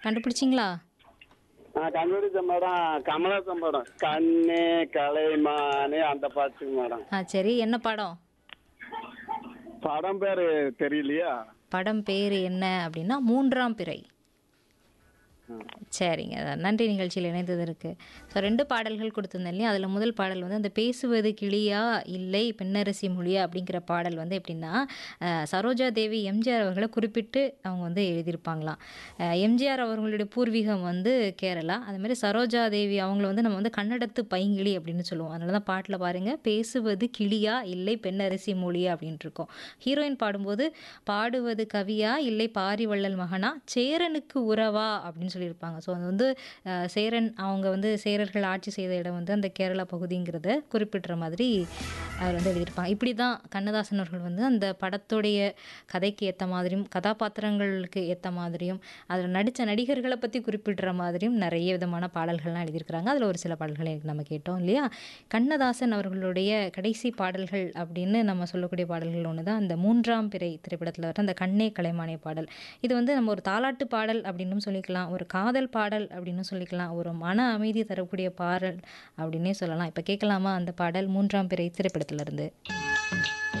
கண்டுபிடிச்சிங்களா ஆ கண்டுபிடிச்ச மேடம் கமலாசன் படம் கண்ணே கலைமானே அந்த பாட்டுங்க மேடம் ஆ சரி என்ன படம் படம் பேரு தெரியலையா படம் பேர் என்ன அப்படின்னா மூன்றாம் பிறை சரிங்க அதான் நன்றி நிகழ்ச்சியில் இணைந்ததற்கு ஸோ ரெண்டு பாடல்கள் கொடுத்துருந்தேன் இல்லையா அதில் முதல் பாடல் வந்து அந்த பேசுவது கிளியா இல்லை பெண்ணரசி மொழியா அப்படிங்கிற பாடல் வந்து எப்படின்னா அஹ், சரோஜா தேவி எம்ஜிஆர் அவர்களை குறிப்பிட்டு அவங்க வந்து எழுதியிருப்பாங்களாம் அஹ், எம்ஜிஆர் அவர்களுடைய பூர்வீகம் வந்து கேரளா அது மாதிரி சரோஜா தேவி அவங்கள வந்து நம்ம வந்து கன்னடத்து பைங்கிளி அப்படின்னு சொல்லுவோம் அதனால தான் பாட்டில் பாருங்கள் பேசுவது கிளியா இல்லை பெண்ணரசி மொழியா அப்படின்ட்டு இருக்கோம் ஹீரோயின் பாடும்போது பாடுவது கவியா இல்லை பாரிவள்ளல் மகனா சேரனுக்கு உறவா அப்படின்னு சொல்லியிருப்பாங்க ஸோ அது வந்து அஹ், சேரன் அவங்க வந்து சேரர்கள் ஆட்சி செய்த இடம் வந்து அந்த கேரளா பகுதிங்கிறத குறிப்பிடுற மாதிரி அவர் வந்து எழுதியிருப்பாங்க இப்படி தான் கண்ணதாசன் அவர்கள் வந்து அந்த படத்துடைய கதைக்கு ஏற்ற மாதிரியும் கதாபாத்திரங்களுக்கு ஏற்ற மாதிரியும் அதில் நடித்த நடிகர்களை பற்றி குறிப்பிடுற மாதிரியும் நிறைய விதமான பாடல்கள்லாம் எழுதியிருக்கிறாங்க அதில் ஒரு சில பாடல்களை நம்ம கேட்டோம் இல்லையா கண்ணதாசன் அவர்களுடைய கடைசி பாடல்கள் அப்படின்னு நம்ம சொல்லக்கூடிய பாடல்கள் ஒன்று தான் அந்த மூன்றாம் பிறை திரைப்படத்தில் வர அந்த கண்ணே கலைமானே பாடல் இது வந்து நம்ம ஒரு தாலாட்டு பாடல் அப்படின்னும் சொல்லிக்கலாம் ஒரு காதல் பாடல் அப்படின்னு சொல்லிக்கலாம் ஒரு மன அமைதி தரக்கூடிய பாடல் அப்படின்னே சொல்லலாம் இப்போ கேட்கலாமா அந்த பாடல் மூன்றாம் பிறை திரைப்படத்திலிருந்து